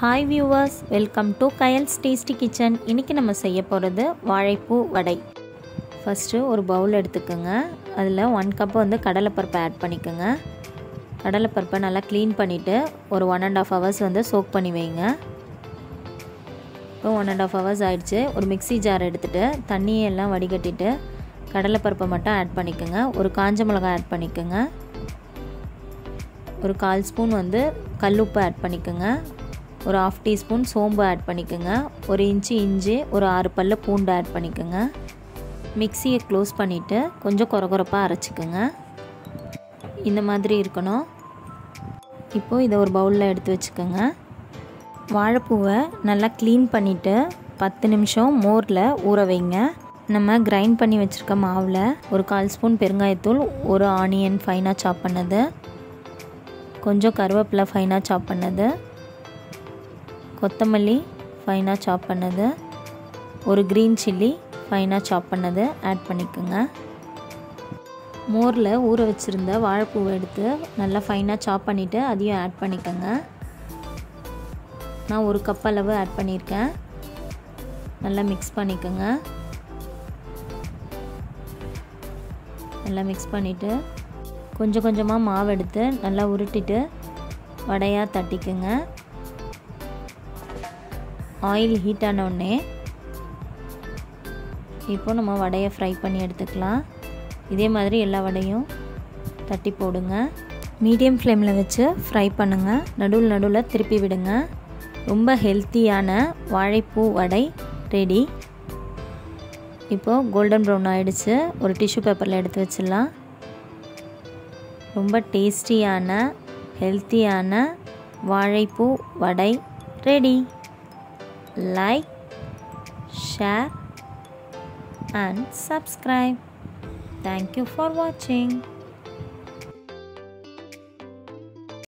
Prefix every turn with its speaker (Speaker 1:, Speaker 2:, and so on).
Speaker 1: Hi viewers welcome to Kayal's tasty kitchen இன்றைக்கி நம்ம செய்ய போகிறது வாழைப்பூ வடை ஃபஸ்ட்டு ஒரு பவுல் எடுத்துக்கோங்க அதில் ஒன் கப் வந்து கடலைப்பருப்பை ஆட் பண்ணிக்கோங்க கடலைப்பருப்பை நல்லா க்ளீன் பண்ணிவிட்டு ஒரு ஒன் அண்ட் ஆஃப் ஹவர்ஸ் வந்து சோக் பண்ணி வைங்க இப்போ ஒன் அண்ட் ஆஃப் ஹவர்ஸ் ஆயிடுச்சு ஒரு மிக்ஸி ஜார் எடுத்துகிட்டு தண்ணியை எல்லாம் வடிகட்டிட்டு கடலைப்பருப்பை மட்டும் ஆட் பண்ணிக்கோங்க ஒரு காஞ்ச மிளகாய் ஆட் பண்ணிக்கோங்க ஒரு கால் ஸ்பூன் வந்து கல்லுப்பு ஆட் பண்ணிக்கோங்க ஒரு ஆஃப் டீஸ்பூன் சோம்பு ஆட் பண்ணிக்கோங்க ஒரு இன்ச்சு இஞ்சி ஒரு ஆறு பல்லு பூண்டு ஆட் பண்ணிக்கோங்க மிக்சியை க்ளோஸ் பண்ணிவிட்டு கொஞ்சம் குறகுறப்பாக அரைச்சிக்கோங்க இந்த மாதிரி இருக்கணும் இப்போது இதை ஒரு பவுலில் எடுத்து வச்சுக்கோங்க வாழைப்பூவை நல்லா க்ளீன் பண்ணிவிட்டு பத்து நிமிஷம் மோரில் ஊற வைங்க நம்ம கிரைண்ட் பண்ணி வச்சுருக்க மாவில் ஒரு கால் ஸ்பூன் பெருங்காயத்தூள் ஒரு ஆனியன் ஃபைனாக சாப் பண்ணது கொஞ்சம் கருவேப்பிலை ஃபைனாக சாப் பண்ணது கொத்தமல்லி ஃபைனாக சாப் பண்ணது ஒரு க்ரீன் சில்லி ஃபைனாக சாப் பண்ணது ஆட் பண்ணிக்கோங்க மோரில் ஊற வச்சுருந்த வாழைப்பூவை எடுத்து நல்லா ஃபைனாக சாப் பண்ணிவிட்டு அதையும் ஆட் பண்ணிக்கோங்க நான் ஒரு கப் அளவு ஆட் பண்ணியிருக்கேன் நல்லா மிக்ஸ் பண்ணிக்கோங்க நல்லா மிக்ஸ் பண்ணிவிட்டு கொஞ்சம் கொஞ்சமாக மாவு எடுத்து நல்லா உருட்டிட்டு வடையாக தட்டிக்குங்க ஆயில் ஹீட் ஆனோடனே இப்போ நம்ம வடையை ஃப்ரை பண்ணி எடுத்துக்கலாம் இதே மாதிரி எல்லா வடையும் தட்டி போடுங்க மீடியம் ஃப்ளேமில் வச்சு ஃப்ரை பண்ணுங்கள் நடுவில் நடுவில் திருப்பி விடுங்க ரொம்ப ஹெல்த்தியான வாழைப்பூ வடை ரெடி இப்போது கோல்டன் ப்ரௌன் ஆகிடுச்சு ஒரு டிஷ்யூ பேப்பரில் எடுத்து வச்சிடலாம் ரொம்ப டேஸ்டியான ஹெல்த்தியான வாழைப்பூ வடை ready like share and subscribe. Thank you for watching.